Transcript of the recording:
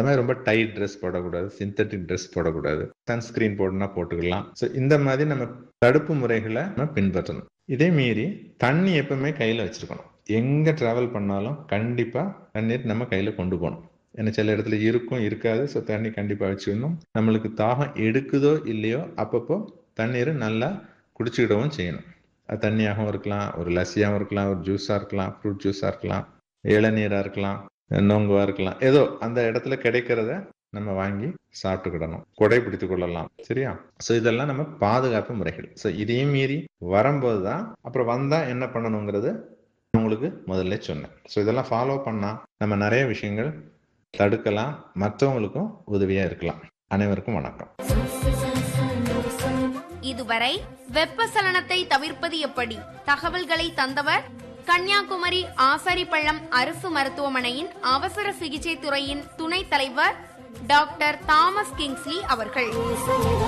மாதிரி ரொம்ப tight dress போடக்கூடாது சிந்தட்டிக் ட்ரெஸ் போடக்கூடாது சன்ஸ்கிரீன் போடணும்னா போட்டுக்கலாம் ஸோ இந்த மாதிரி நம்ம தடுப்பு முறைகளை நம்ம பின்பற்றணும் இதே மீறி தண்ணி எப்பவுமே கையில் வச்சிருக்கணும் எங்கே ட்ராவல் பண்ணாலும் கண்டிப்பாக தண்ணீர் நம்ம கையில் கொண்டு போகணும் ஏன்னா சில இடத்துல இருக்கும் இருக்காது ஸோ தண்ணி கண்டிப்பாக வச்சுக்கணும் நம்மளுக்கு தாகம் எடுக்குதோ இல்லையோ அப்பப்போ தண்ணீர் நல்லா குடிச்சுக்கிடவும் செய்யணும் அது தண்ணியாகவும் இருக்கலாம் ஒரு லஸ்ஸியாகவும் இருக்கலாம் ஒரு ஜூஸாக இருக்கலாம் ஃப்ரூட் ஜூஸாக இருக்கலாம் இளநீராக இருக்கலாம் நொங்குவா இருக்கலாம் ஏதோ அந்த இடத்துல கிடைக்கிறத நம்ம வாங்கி சாப்பிட்டுக்கிடணும் கொடை பிடித்து கொள்ளலாம் சரியா ஸோ இதெல்லாம் நம்ம பாதுகாப்பு முறைகள் ஸோ இதையும் மீறி வரும்போது தான் அப்புறம் வந்தா என்ன பண்ணணுங்கிறது உங்களுக்கு முதல்ல சொன்னேன் ஸோ இதெல்லாம் ஃபாலோ பண்ணா நம்ம நிறைய விஷயங்கள் தடுக்கலாம் மற்றவங்களுக்கும் உதவியா இருக்கலாம் அனைவருக்கும் வணக்கம் இதுவரை வெப்பசலனத்தை தவிர்ப்பது எப்படி தகவல்களை தந்தவர் கன்னியாகுமரி ஆசாரிப்பள்ளம் அரசு மருத்துவமனையின் அவசர சிகிச்சை துறையின் துணைத் தலைவர் டாக்டர் தாமஸ் கிங்ஸ்லி அவர்கள்